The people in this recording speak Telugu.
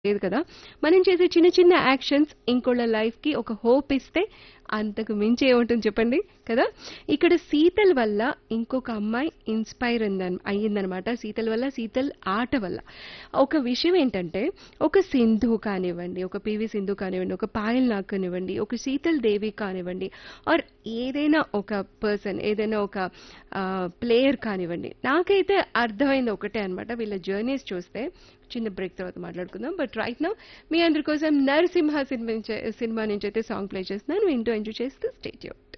లేదు కదా మనం చేసే చిన్న చిన్న యాక్షన్స్ ఇంకోళ్ళ లైఫ్కి ఒక హోప్ ఇస్తే అంతకు మించి ఏముంటుంది చెప్పండి కదా ఇక్కడ శీతల్ వల్ల ఇంకొక అమ్మాయి ఇన్స్పైర్ అయ్యిందనమాట శీతల్ వల్ల శీతల్ ఆట వల్ల ఒక విషయం ఏంటంటే ఒక సింధు కానివ్వండి ఒక పివి సింధు కానివ్వండి ఒక పాయల్ నాగ్ కానివ్వండి ఒక శీతల్ దేవి కానివ్వండి ఆర్ ఏదైనా ఒక పర్సన్ ఏదైనా ఒక ప్లేయర్ కానివ్వండి నాకైతే అర్థమైంది ఒకటే అనమాట వీళ్ళ జర్నీస్ చూస్తే చిన్న బ్రేక్ తర్వాత మాట్లాడుకుందాం బట్ రైట్ నౌ మీ అందరి కోసం నరసింహ సినిమా నుంచి సినిమా నుంచి అయితే సాంగ్ ప్లే చేస్తున్నాను వింటూ ఎంజాయ్ చేస్తూ స్టేట్